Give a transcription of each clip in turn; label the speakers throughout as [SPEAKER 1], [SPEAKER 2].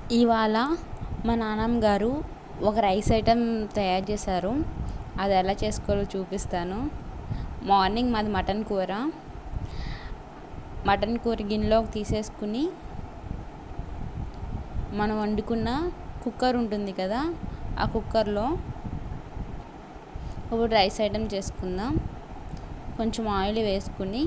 [SPEAKER 1] ఇవాళ మా నాన్నమ్మ గారు ఒక రైస్ ఐటెం తయారు చేశారు అది ఎలా చేసుకోవాలో చూపిస్తాను మార్నింగ్ మాది మటన్ కూర మటన్ కూర గిన్నెలోకి తీసేసుకుని మనం వండుకున్న కుక్కర్ ఉంటుంది కదా ఆ కుక్కర్లో ఇప్పుడు రైస్ ఐటెం చేసుకుందాం కొంచెం ఆయిల్ వేసుకుని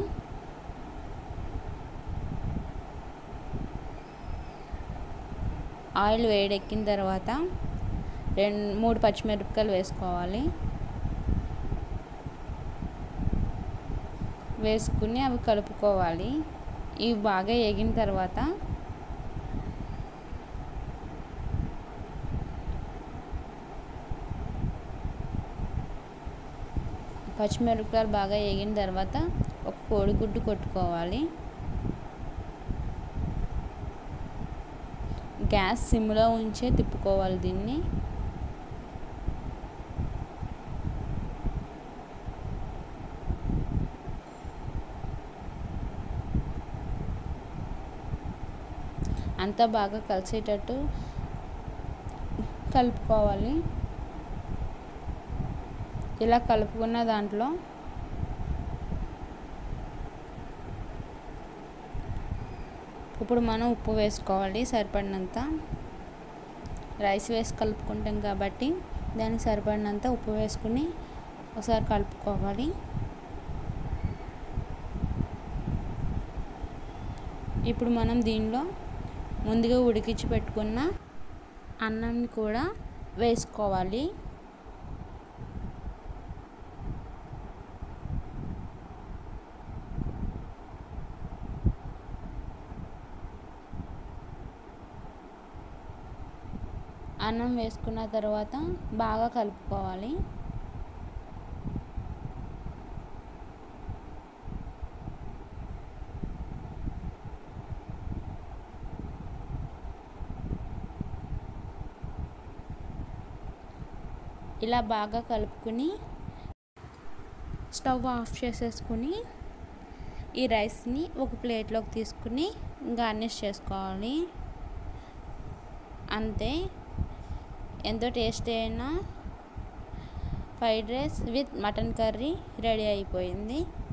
[SPEAKER 1] ఆయిల్ వేడెక్కిన తర్వాత రెండు మూడు పచ్చిమిరపకాయలు వేసుకోవాలి వేసుకుని అవి కలుపుకోవాలి ఇవి బాగా ఎగిన తర్వాత పచ్చిమిరపకాయలు బాగా ఎగిన తర్వాత ఒక కోడిగుడ్డు కొట్టుకోవాలి గ్యాస్ సిమ్లో ఉంచే తిప్పుకోవాలి దీన్ని అంతా బాగా కలిసేటట్టు కలుపుకోవాలి ఇలా కలుపుకున్న దాంట్లో ఇప్పుడు మనం ఉప్పు వేసుకోవాలి సరిపడినంత రైస్ వేసి కలుపుకుంటాం కాబట్టి దానికి సరిపడినంత ఉప్పు వేసుకుని ఒకసారి కలుపుకోవాలి ఇప్పుడు మనం దీనిలో ముందుగా ఉడికించి పెట్టుకున్న అన్నాన్ని కూడా వేసుకోవాలి అన్నం వేసుకున్న తర్వాత బాగా కలుపుకోవాలి ఇలా బాగా కలుపుకుని స్టవ్ ఆఫ్ చేసేసుకుని ఈ రైస్ని ఒక ప్లేట్లోకి తీసుకుని గార్నిష్ చేసుకోవాలి అంతే ఎంతో టేస్టీ అయిన fried rice with mutton curry ready అయిపోయింది